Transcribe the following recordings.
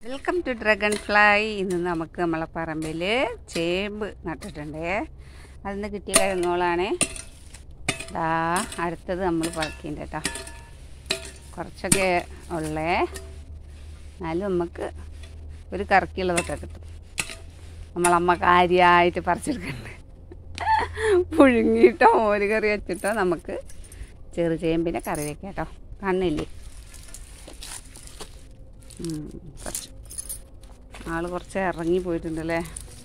Welcome to dragon fly ഇന്ന് നമുക്ക് നമ്മളെ പറമ്പിൽ ചേമ്പ് നട്ടിട്ടുണ്ടേ അതിൽ നിന്ന് കിട്ടിയ കിഴങ്ങുകളാണ് ദാ അടുത്തത് നമ്മൾ പറക്കിണ്ട് കേട്ടോ കുറച്ചൊക്കെ ഉള്ളേ എന്നാലും നമുക്ക് ഒരു കറക്കിയുള്ളതൊക്കെ കിട്ടും നമ്മളമ്മ കാര്യമായിട്ട് പറിച്ചെടുക്കുന്നുണ്ട് പുഴുങ്ങിയിട്ടോ മോര് കറി വെച്ചിട്ടോ നമുക്ക് ചെറു ചേമ്പിനെ കറി വെക്കാം കേട്ടോ കണ്ണില്ലേ ഉം, കുറച്ച് ആള് കുറച്ച് ഇറങ്ങി പോയിട്ടുണ്ടല്ലേ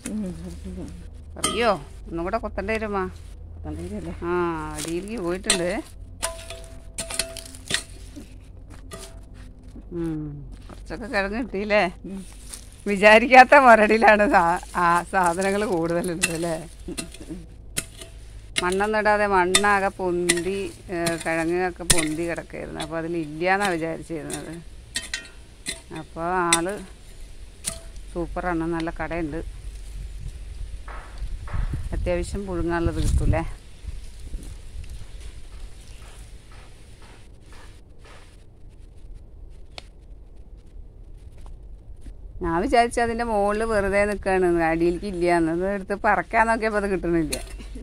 അറിയോ ഒന്നും കൂടെ കൊത്തണ്ടേ വരുമാ ആ അടിയിലേക്ക് പോയിട്ടുണ്ട് ഉം, കുറച്ചൊക്കെ കിഴങ്ങ് കിട്ടിയില്ലേ വിചാരിക്കാത്ത മരടിയിലാണ് സാ- ആ സാധനങ്ങൾ കൂടുതലുള്ളത് അല്ലേ മണ്ണൊന്നും ഇടാതെ മണ്ണാകെ പൊന്തി ഏഹ് കിഴങ്ങൊക്കെ പൊന്തി കിടക്കായിരുന്നു അപ്പോൾ അതിലില്ലാന്നാണ് വിചാരിച്ചിരുന്നത് അപ്പോൾ ആള് സൂപ്പറാണ് നല്ല കടയുണ്ട് അത്യാവശ്യം പുഴുങ്ങാനുള്ളത് കിട്ടൂലേ ഞാൻ വിചാരിച്ചു അതിൻ്റെ മുകളിൽ വെറുതെ നിൽക്കുകയാണ് അടിയിലേക്ക് ഇല്ലയെന്ന് അത് എടുത്ത് പറക്കാൻ നോക്കിയപ്പോൾ അത് കിട്ടണില്ല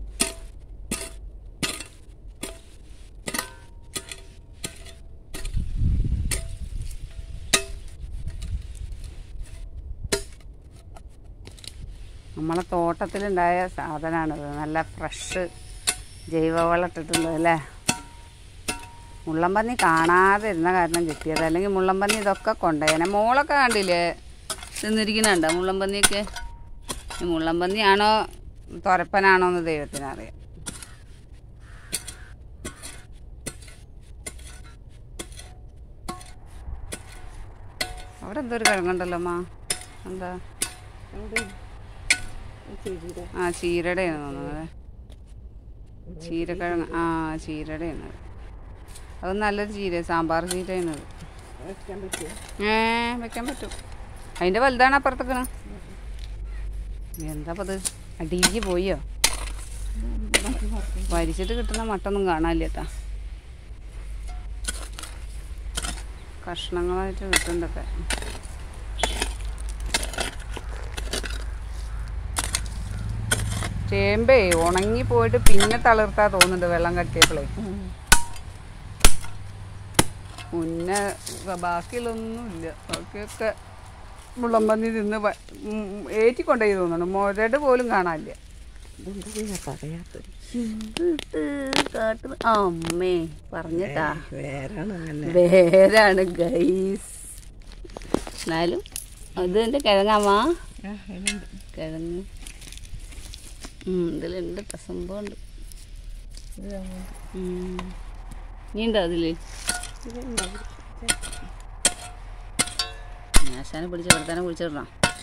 നമ്മളെ തോട്ടത്തിലുണ്ടായ സാധനമാണിത് നല്ല ഫ്രഷ് ജൈവവളം ഇട്ടിട്ടുള്ളത് അല്ലേ മുള്ളമ്പന്നി കാണാതെ ഇരുന്ന കാരണം കിട്ടിയത് അല്ലെങ്കിൽ മുള്ളമ്പന്നി ഇതൊക്കെ കൊണ്ടുപോയനെ മോളൊക്കെ കണ്ടില്ലേ തിന്നിരിക്കുന്നുണ്ടോ മുള്ളമ്പന്നിയൊക്കെ ഈ മുള്ളമ്പന്നിയാണോ തുരപ്പനാണോ എന്ന് ദൈവത്തിനറിയാം അവിടെ എന്തോ ഒരു കിഴങ്ങുണ്ടല്ലോ അമ്മ എന്താ ആ ചീരടയാണ് തോന്നുന്നത് ചീരക്കിഴങ്ങ് ആ ചീരടയാണ് അത്. അത് നല്ലൊരു ചീര സാമ്പാർ ചീരയാണ് അത് ഏ വെക്കാൻ പറ്റും അതിൻ്റെ വലുതാണ് അപ്പുറത്തേക്കണ് എന്താ അത് അടിയിലേക്ക് പോയോ വരിച്ചിട്ട് കിട്ടുന്ന മട്ടൊന്നും കാണാനില്ല കേട്ടാ കഷ്ണങ്ങളായിട്ട് കിട്ടുന്നുണ്ടൊക്കെ ചേമ്പേ ഉണങ്ങി പോയിട്ട് പിന്നെ തളിർത്താ തോന്നുന്നുണ്ട് വെള്ളം കട്ടിയപ്പോഴേ മുന്നേ ബാക്കിയുള്ളൊന്നുമില്ല ബാക്കിയൊക്കെ മുള്ളമ്പന്നി തിന്ന് വ- ഉം, ഏറ്റിക്കൊണ്ടേ തോന്നുന്നു മുരട് പോലും കാണാനില്ല അമ്മേ പറഞ്ഞിട്ടാ വേരാണ് ഗൈസ് എന്നാലും അത് എൻ്റെ കിഴങ്ങാമ്മ കിഴങ്ങ് ഉം, ഇതിലുണ്ട് ട്ടോ, സംഭവമുണ്ട് ഉം. നീ ഉണ്ടോ അതില് ആശാനെ പിടിച്ച് കിടത്താനെ കുഴിച്ചിടണം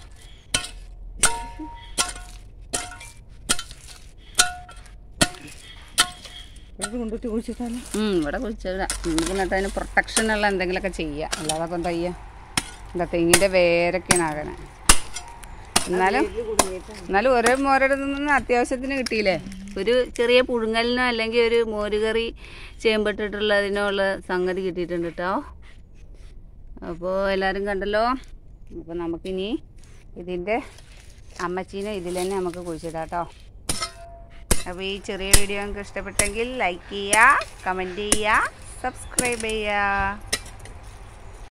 കൊണ്ടിട്ട് കുഴിച്ചിട്ടാലോ ഉം, ഇവിടെ കുഴിച്ചിടാം നമുക്ക് എന്നിട്ട് അതിന് പ്രൊട്ടക്ഷനുള്ള എന്തെങ്കിലുമൊക്കെ ചെയ്യാം അല്ലാതെ അപ്പം എന്താ ചെയ്യുക എന്താ തെങ്ങിൻ്റെ വേരൊക്കെയാണ് ആകണേ എന്നാലും എന്നാലും ഒരേ മോരുടെ നിന്ന് അത്യാവശ്യത്തിന് കിട്ടിയില്ലേ ഒരു ചെറിയ പുഴുങ്ങലിനോ അല്ലെങ്കിൽ ഒരു മോരുകറി ചേമ്പിട്ടിട്ടുള്ളതിനോ ഉള്ള സംഗതി കിട്ടിയിട്ടുണ്ട് കേട്ടോ അപ്പോൾ എല്ലാവരും കണ്ടല്ലോ അപ്പോൾ നമുക്കിനി ഇതിൻ്റെ അമ്മച്ചീനെ ഇതിൽ തന്നെ നമുക്ക് കുഴിച്ചിടാം കേട്ടോ അപ്പോൾ ഈ ചെറിയ വീഡിയോ നിങ്ങൾക്ക് ഇഷ്ടപ്പെട്ടെങ്കിൽ ലൈക്ക് ചെയ്യുക കമൻറ്റ് ചെയ്യുക സബ്സ്ക്രൈബ് ചെയ്യുക